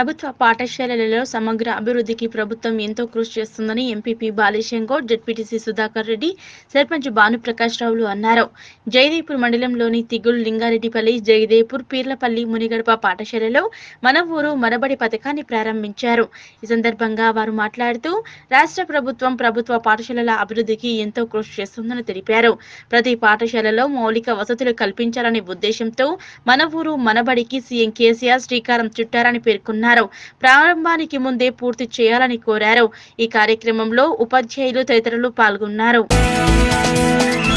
ప్రభుత్వ పాఠశాలలలో సమగ్ర అభివృద్ధికి ప్రభుత్వం ఎంతో కృషి చేస్తుందని ఎంపీపీ బాలేశం గౌడ్ జడ్పీటీసీ సుధాకర్ రెడ్డి సర్పంచ్ భానుప్రకాష్ రావులు అన్నారు జయదేపూర్ మండలంలోని తిగుల్ లింగారెడ్డిపల్లి జయదేపూర్ పీర్లపల్లి మునిగడప పాఠశాలలో మన ఊరు మనబడి పథకాన్ని ప్రారంభించారు ఈ సందర్భంగా వారు మాట్లాడుతూ రాష్ట్ర ప్రభుత్వం ప్రభుత్వ పాఠశాలల అభివృద్ధికి ఎంతో కృషి చేస్తుందని తెలిపారు ప్రతి పాఠశాలలో మౌలిక వసతులు కల్పించాలనే ఉద్దేశంతో మన ఊరు మనబడికి సీఎం కేసీఆర్ శ్రీకారం చుట్టారని పేర్కొన్నారు ప్రారంభానికి ముందే పూర్తి చేయాలని కోరారు ఈ కార్యక్రమంలో ఉపాధ్యాయులు తదితరులు పాల్గొన్నారు